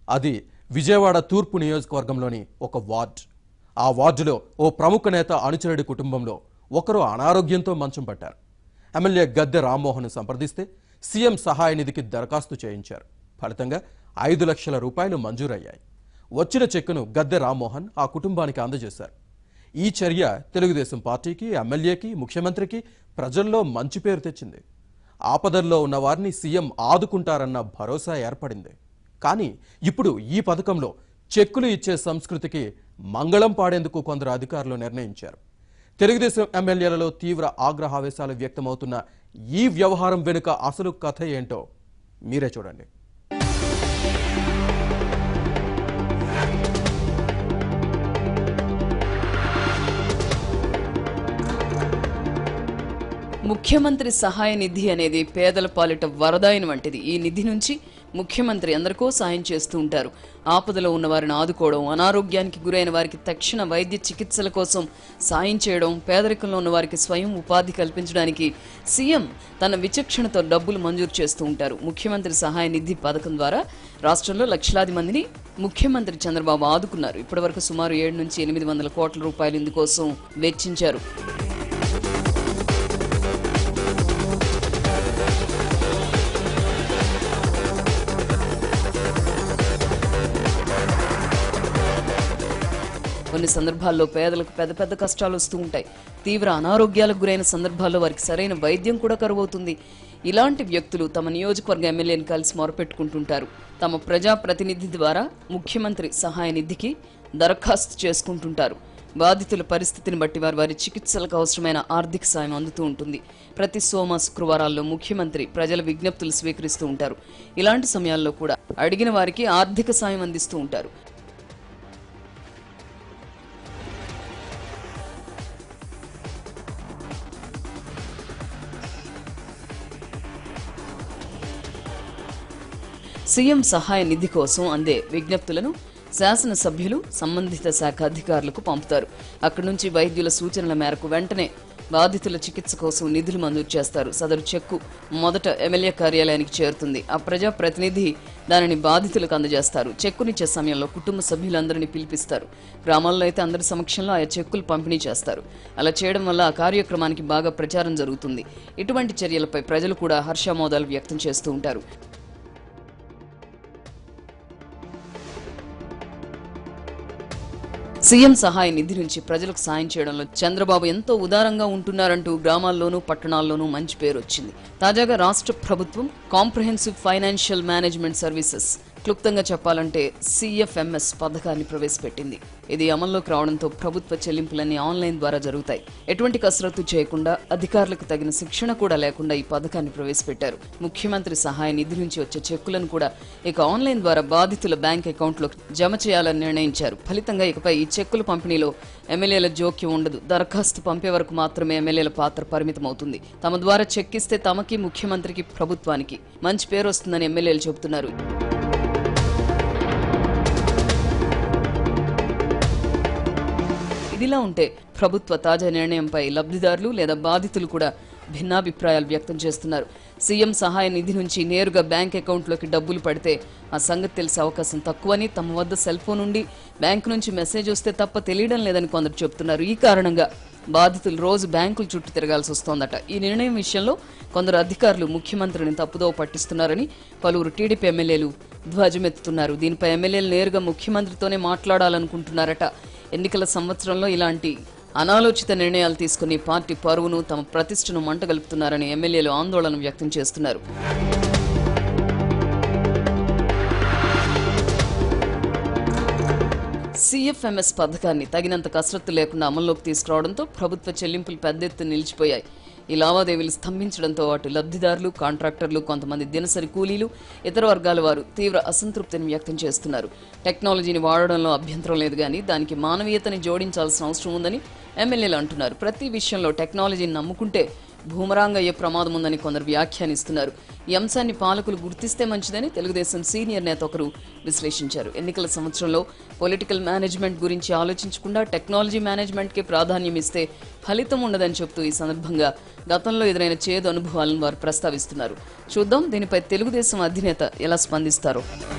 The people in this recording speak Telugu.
అది విజయవాడ తూర్పు నియోజకవర్గంలోని ఒక వార్డ్ ఆ వార్డులో ఓ ప్రముఖ నేత అనుచరుడి కుటుంబంలో ఒకరు అనారోగ్యంతో మంచం పట్టారు ఎమ్మెల్యే గద్దె రామ్మోహన్ సంప్రదిస్తే సీఎం సహాయ నిధికి దరఖాస్తు చేయించారు ఫలితంగా ఐదు లక్షల రూపాయలు మంజూరయ్యాయి వచ్చిన చెక్కును గద్దె రామ్మోహన్ ఆ కుటుంబానికి అందజేశారు ఈ చర్య తెలుగుదేశం పార్టీకి ఎమ్మెల్యేకి ముఖ్యమంత్రికి ప్రజల్లో మంచి పేరు తెచ్చింది ఆపదల్లో ఉన్న వారిని సీఎం ఆదుకుంటారన్న భరోసా ఏర్పడింది కానీ ఇప్పుడు ఈ పథకంలో చెక్కులు ఇచ్చే సంస్కృతికి మంగళం పాడేందుకు కొందరు అధికారులు నిర్ణయించారు తెలుగుదేశం ఎమ్మెల్యేలలో తీవ్ర ఆగ్రహావేశాలు వ్యక్తమవుతున్న ఈ వ్యవహారం వెనుక అసలు కథ ఏంటో మీరే చూడండి ముఖ్యమంత్రి సహాయ నిధి అనేది పేదల పాలిట వరదాయన వంటిది ఈ నిధి నుంచి ముఖ్యమంత్రి అందరికో సాయం చేస్తూ ఉంటారు ఆపదలో ఉన్న వారిని ఆదుకోవడం అనారోగ్యానికి గురైన వారికి తక్షణ వైద్య చికిత్సల కోసం సాయం చేయడం పేదరికంలో ఉన్న వారికి స్వయం ఉపాధి కల్పించడానికి సీఎం తన విచక్షణతో డబ్బులు మంజూరు చేస్తూ ఉంటారు ముఖ్యమంత్రి సహాయ నిధి పథకం ద్వారా రాష్ట్రంలో లక్షలాది మందిని ముఖ్యమంత్రి చంద్రబాబు ఆదుకున్నారు ఇప్పటివరకు సుమారు ఏడు నుంచి ఎనిమిది వందల కోట్ల రూపాయలు ఇందుకోసం వెచ్చించారు కొన్ని సందర్భాల్లో పేదలకు పెద్ద పెద్ద కష్టాలు వస్తూ ఉంటాయి తీవ్ర అనారోగ్యాలకు గురైన సందర్భాల్లో వారికి సరైన వైద్యం కూడా కరువవుతుంది ఇలాంటి వ్యక్తులు తమ నియోజకవర్గ ఎమ్మెల్యేని కలిసి మొరపెట్టుకుంటుంటారు తమ ప్రజా ప్రతినిధి ద్వారా ముఖ్యమంత్రి సహాయ నిధికి దరఖాస్తు చేసుకుంటుంటారు బాధితుల పరిస్థితిని బట్టి వారి వారి చికిత్సలకు అవసరమైన ఆర్థిక సాయం అందుతూ ఉంటుంది ప్రతి సోమ శుక్రవారాల్లో ముఖ్యమంత్రి ప్రజల విజ్ఞప్తులు స్వీకరిస్తూ ఉంటారు ఇలాంటి సమయాల్లో కూడా అడిగిన వారికి ఆర్థిక సాయం అందిస్తూ ఉంటారు సీఎం సహాయ నిధి కోసం అందే విజ్ఞప్తులను శాసనసభ్యులు సంబంధిత శాఖ అధికారులకు పంపుతారు అక్కడి నుంచి వైద్యుల సూచనల మేరకు వెంటనే బాధితుల చికిత్స కోసం నిధులు మంజూరు చేస్తారు సదరు చెక్కు మొదట ఎమ్మెల్యే కార్యాలయానికి చేరుతుంది ఆ ప్రజా ప్రతినిధి దానిని బాధితులకు అందజేస్తారు చెక్కునిచ్చే సమయంలో కుటుంబ సభ్యులందరినీ పిలిపిస్తారు గ్రామాల్లో అయితే అందరి సమక్షంలో ఆయా చెక్కులు పంపిణీ చేస్తారు అలా చేయడం వల్ల ఆ కార్యక్రమానికి బాగా ప్రచారం జరుగుతుంది ఇటువంటి చర్యలపై ప్రజలు కూడా హర్షామోదాలు వ్యక్తం చేస్తూ ఉంటారు సీఎం సహాయ నిధి నుంచి ప్రజలకు సాయం చేయడంలో చంద్రబాబు ఎంతో ఉదారంగా ఉంటున్నారంటూ గ్రామాల్లోనూ పట్టణాల్లోనూ మంచి పేరు వచ్చింది తాజాగా రాష్ట్ర ప్రభుత్వం కాంప్రహెన్సివ్ ఫైనాన్షియల్ మేనేజ్మెంట్ సర్వీసెస్ క్లుప్తంగా చెప్పాలంటే సిఎఫ్ఎంఎస్ పథకాన్ని ప్రవేశపెట్టింది ఇది అమల్లోకి రావడంతో ప్రభుత్వ చెల్లింపులన్నీ ఆన్లైన్ ద్వారా జరుగుతాయి ఎటువంటి కసరత్తు చేయకుండా అధికారులకు తగిన శిక్షణ కూడా లేకుండా ఈ పథకాన్ని ప్రవేశపెట్టారు ముఖ్యమంత్రి సహాయ నిధి నుంచి వచ్చే చెక్కులను కూడా ఇక ఆన్లైన్ ద్వారా బాధితుల బ్యాంక్ అకౌంట్లో జమ చేయాలని నిర్ణయించారు ఫలితంగా ఇకపై ఈ చెక్కుల పంపిణీలో ఎమ్మెల్యేల జోక్యం ఉండదు దరఖాస్తు పంపే వరకు మాత్రమే ఎమ్మెల్యేల పాత్ర పరిమితం అవుతుంది తమ ద్వారా చెక్ ఇస్తే తమకి ముఖ్యమంత్రికి ప్రభుత్వానికి మంచి పేరు వస్తుందని ఎమ్మెల్యేలు చెబుతున్నారు ఇదిలా ఉంటే ప్రభుత్వ తాజా నిర్ణయంపై లబ్ధిదారులు లేదా బాధితులు కూడా భిన్నాభిప్రాయాలు వ్యక్తం చేస్తున్నారు సీఎం సహాయ నిధి నుంచి నేరుగా బ్యాంక్ అకౌంట్లోకి డబ్బులు పడితే ఆ సంగతి తెలిసే అవకాశం తక్కువని తమ వద్ద సెల్ ఫోన్ ఉండి బ్యాంక్ నుంచి మెసేజ్ వస్తే తప్ప తెలియడం లేదని కొందరు చెబుతున్నారు ఈ కారణంగా బాధితులు రోజు బ్యాంకుల చుట్టూ తిరగాల్సి వస్తోందట ఈ నిర్ణయం విషయంలో కొందరు అధికారులు ముఖ్యమంత్రిని తప్పుదోవ పట్టిస్తున్నారని పలువురు టీడీపీ ఎమ్మెల్యేలు ధ్వజమెత్తుతున్నారు దీనిపై ఎమ్మెల్యేలు నేరుగా ముఖ్యమంత్రితోనే మాట్లాడాలనుకుంటున్నారట ఎన్నికల సంవత్సరంలో ఇలాంటి అనాలోచిత నిర్ణయాలు తీసుకుని పార్టీ పరువును తమ ప్రతిష్టను మంటగలుపుతున్నారని ఎమ్మెల్యేలు ఆందోళన వ్యక్తం చేస్తున్నారు సిఎఫ్ఎంఎస్ పథకాన్ని తగినంత కసరత్తు లేకుండా అమల్లోకి తీసుకురావడంతో ప్రభుత్వ చెల్లింపులు పెద్ద ఎత్తున నిలిచిపోయాయి ఈ లావాదేవీలు స్తంభించడంతో అటు లబ్ధిదారులు కాంట్రాక్టర్లు కొంతమంది దినసరి కూలీలు ఇతర వర్గాల వారు తీవ్ర అసంతృప్తిని వ్యక్తం చేస్తున్నారు టెక్నాలజీని వాడడంలో అభ్యంతరం లేదు కానీ దానికి మానవీయతని జోడించాల్సిన అవసరం ఉందని ఎమ్మెల్యేలు అంటున్నారు ప్రతి విషయంలో టెక్నాలజీని నమ్ముకుంటే భూమరాంగ్ అయ్యే ప్రమాదం ఉందని కొందరు వ్యాఖ్యానిస్తున్నారు ఈ అంశాన్ని పాలకులు గుర్తిస్తే మంచిదని తెలుగుదేశం సీనియర్ నేత ఒకరు విశ్లేషించారు ఎన్నికల సంవత్సరంలో పొలిటికల్ మేనేజ్మెంట్ గురించి ఆలోచించకుండా టెక్నాలజీ మేనేజ్మెంట్కే ప్రాధాన్యం ఇస్తే ఫలితం ఉండదని చెబుతూ ఈ సందర్భంగా గతంలో ఎదురైన చేదు అనుభవాలను వారు ప్రస్తావిస్తున్నారు చూద్దాం దీనిపై తెలుగుదేశం అధినేత ఎలా స్పందిస్తారో